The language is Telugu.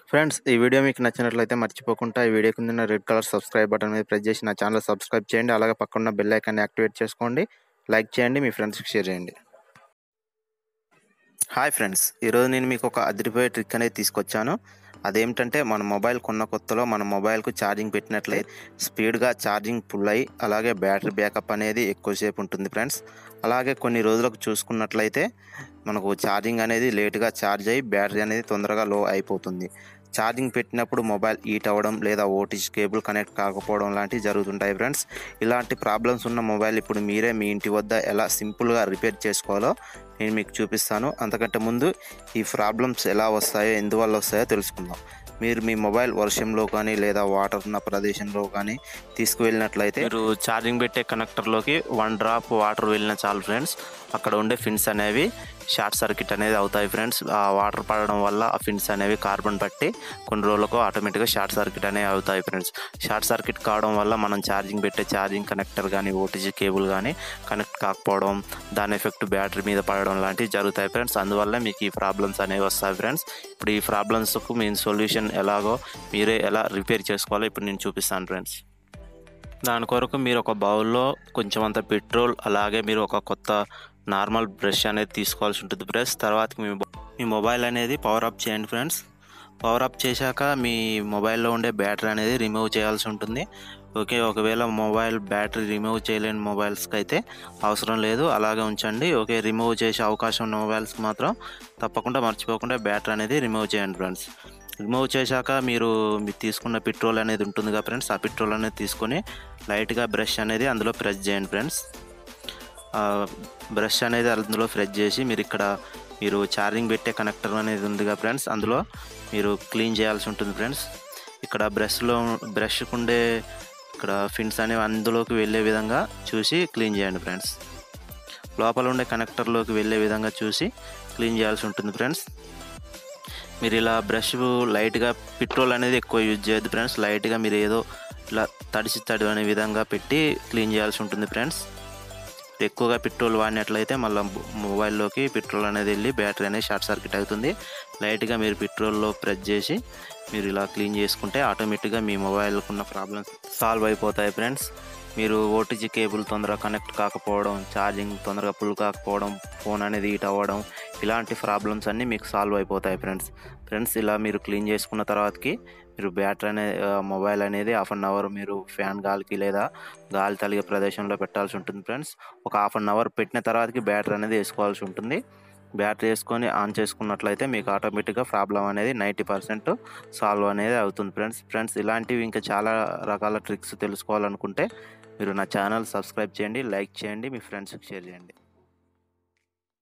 ఫ్రెండ్స్ ఈ వీడియో మీకు నచ్చినట్లయితే మర్చిపోకుండా ఈ వీడియో కింద రెడ్ కలర్ సబ్స్క్రైబ్ బటన్ మీద ప్రెస్ చేసి నా ఛానల్ సబ్స్క్రైబ్ చేయండి అలాగే పక్కన బెల్ ఐకాన్ని యాక్టివేట్ చేసుకోండి లైక్ చేయండి మీ ఫ్రెండ్స్కి షేర్ చేయండి హాయ్ ఫ్రెండ్స్ ఈరోజు నేను మీకు ఒక అదిరిపోయే ట్రిక్ అనేది తీసుకొచ్చాను అదేమిటంటే మన మొబైల్ కొన్న కొత్తలో మన మొబైల్కు ఛార్జింగ్ పెట్టినట్లయితే స్పీడ్గా ఛార్జింగ్ ఫుల్ అయ్యి అలాగే బ్యాటరీ బ్యాకప్ అనేది ఎక్కువసేపు ఉంటుంది ఫ్రెండ్స్ అలాగే కొన్ని రోజులకు చూసుకున్నట్లయితే మనకు ఛార్జింగ్ అనేది లేట్గా ఛార్జ్ అయ్యి బ్యాటరీ అనేది తొందరగా లో అయిపోతుంది ఛార్జింగ్ పెట్టినప్పుడు మొబైల్ హీట్ అవ్వడం లేదా ఓటీజీ కేబుల్ కనెక్ట్ కాకపోవడం లాంటివి జరుగుతుంటాయి ఫ్రెండ్స్ ఇలాంటి ప్రాబ్లమ్స్ ఉన్న మొబైల్ ఇప్పుడు మీరే మీ ఇంటి వద్ద ఎలా సింపుల్గా రిపేర్ చేసుకోవాలో నేను మీకు చూపిస్తాను అంతకంటే ముందు ఈ ప్రాబ్లమ్స్ ఎలా వస్తాయో ఎందువల్ల వస్తాయో తెలుసుకుందాం మీరు మీ మొబైల్ వర్షంలో కానీ లేదా వాటర్ ఉన్న ప్రదేశంలో కానీ తీసుకువెళ్ళినట్లయితే మీరు ఛార్జింగ్ పెట్టే కనెక్టర్లోకి వన్ డ్రాప్ వాటర్ వెళ్ళిన చాలు ఫ్రెండ్స్ అక్కడ ఉండే ఫిన్స్ అనేవి షార్ట్ సర్క్యూట్ అనేది అవుతాయి ఫ్రెండ్స్ ఆ వాటర్ పడడం వల్ల ఆ ఫిన్స్ అనేవి కార్బన్ పట్టి కొన్ని రోజులకు ఆటోమేటిక్గా షార్ట్ సర్క్యూట్ అనేవి అవుతాయి ఫ్రెండ్స్ షార్ట్ సర్క్యూట్ కావడం వల్ల మనం ఛార్జింగ్ పెట్టే ఛార్జింగ్ కనెక్టర్ కానీ ఓటీజీ కేబుల్ కానీ కనెక్ట్ కాకపోవడం దాని ఎఫెక్ట్ బ్యాటరీ మీద పడడం లాంటివి జరుగుతాయి ఫ్రెండ్స్ అందువల్ల మీకు ఈ ప్రాబ్లమ్స్ అనేవి వస్తాయి ఫ్రెండ్స్ ఇప్పుడు ఈ ప్రాబ్లమ్స్కు మీ సొల్యూషన్ ఎలాగో మీరే ఎలా రిపేర్ చేసుకోవాలో ఇప్పుడు నేను చూపిస్తాను ఫ్రెండ్స్ దాని కొరకు మీరు ఒక బౌల్లో కొంచెం అంత పెట్రోల్ అలాగే మీరు ఒక కొత్త నార్మల్ బ్రష్ అనేది తీసుకోవాల్సి ఉంటుంది బ్రష్ తర్వాత మీ మీ మొబైల్ అనేది పవర్ అప్ చేయండి ఫ్రెండ్స్ పవర్ అప్ చేశాక మీ మొబైల్లో ఉండే బ్యాటరీ అనేది రిమూవ్ చేయాల్సి ఉంటుంది ఓకే ఒకవేళ మొబైల్ బ్యాటరీ రిమూవ్ చేయలేని మొబైల్స్కి అయితే అవసరం లేదు అలాగే ఉంచండి ఓకే రిమూవ్ చేసే అవకాశం ఉన్న మొబైల్స్కి మాత్రం తప్పకుండా మర్చిపోకుండా బ్యాటరీ అనేది రిమూవ్ చేయండి ఫ్రెండ్స్ రిమూవ్ చేశాక మీరు మీరు తీసుకున్న పెట్రోల్ అనేది ఉంటుంది కదా ఫ్రెండ్స్ ఆ పెట్రోల్ అనేది తీసుకొని లైట్గా బ్రష్ అనేది అందులో ప్రెస్ చేయండి ఫ్రెండ్స్ బ్రష్ అనేది అందులో ప్రెస్ చేసి మీరు ఇక్కడ మీరు ఛార్జింగ్ పెట్టే కనెక్టర్ అనేది ఉందిగా ఫ్రెండ్స్ అందులో మీరు క్లీన్ చేయాల్సి ఉంటుంది ఫ్రెండ్స్ ఇక్కడ బ్రష్లో బ్రష్కు ఉండే ఇక్కడ ఫిన్స్ అనేవి అందులోకి వెళ్ళే విధంగా చూసి క్లీన్ చేయండి ఫ్రెండ్స్ లోపల ఉండే కనెక్టర్లోకి వెళ్ళే విధంగా చూసి క్లీన్ చేయాల్సి ఉంటుంది ఫ్రెండ్స్ మీరు ఇలా బ్రష్ లైట్గా పెట్రోల్ అనేది ఎక్కువ యూజ్ చేయొద్దు ఫ్రెండ్స్ లైట్గా మీరు ఏదో ఇలా తడిసి తడి అనే విధంగా పెట్టి క్లీన్ చేయాల్సి ఉంటుంది ఫ్రెండ్స్ ఎక్కువగా పెట్రోల్ వాడినట్లయితే మళ్ళీ మొబైల్లోకి పెట్రోల్ అనేది వెళ్ళి బ్యాటరీ అనేది షార్ట్ సర్క్యూట్ అవుతుంది లైట్గా మీరు పెట్రోల్లో ప్రెస్ చేసి మీరు ఇలా క్లీన్ చేసుకుంటే ఆటోమేటిక్గా మీ మొబైల్కి ఉన్న ప్రాబ్లమ్స్ సాల్వ్ అయిపోతాయి ఫ్రెండ్స్ మీరు ఓటీజీ కేబుల్ తొందరగా కనెక్ట్ కాకపోవడం ఛార్జింగ్ తొందరగా ఫుల్ కాకపోవడం ఫోన్ అనేది హీట్ అవ్వడం ఇలాంటి ప్రాబ్లమ్స్ అన్నీ మీకు సాల్వ్ అయిపోతాయి ఫ్రెండ్స్ ఫ్రెండ్స్ ఇలా మీరు క్లీన్ చేసుకున్న తర్వాతకి మీరు బ్యాటరీ అనే మొబైల్ అనేది హాఫ్ అన్ అవర్ మీరు ఫ్యాన్ గాలికి లేదా గాలి తలిగే ప్రదేశంలో పెట్టాల్సి ఉంటుంది ఫ్రెండ్స్ ఒక హాఫ్ అన్ అవర్ పెట్టిన తర్వాతకి బ్యాటరీ అనేది వేసుకోవాల్సి ఉంటుంది బ్యాటరీ వేసుకొని ఆన్ చేసుకున్నట్లయితే మీకు ఆటోమేటిక్గా ప్రాబ్లం అనేది నైంటీ పర్సెంట్ సాల్వ్ అనేది అవుతుంది ఫ్రెండ్స్ ఫ్రెండ్స్ ఇలాంటివి ఇంకా చాలా రకాల ట్రిక్స్ తెలుసుకోవాలనుకుంటే మీరు నా ఛానల్ సబ్స్క్రైబ్ చేయండి లైక్ చేయండి మీ ఫ్రెండ్స్కి షేర్ చేయండి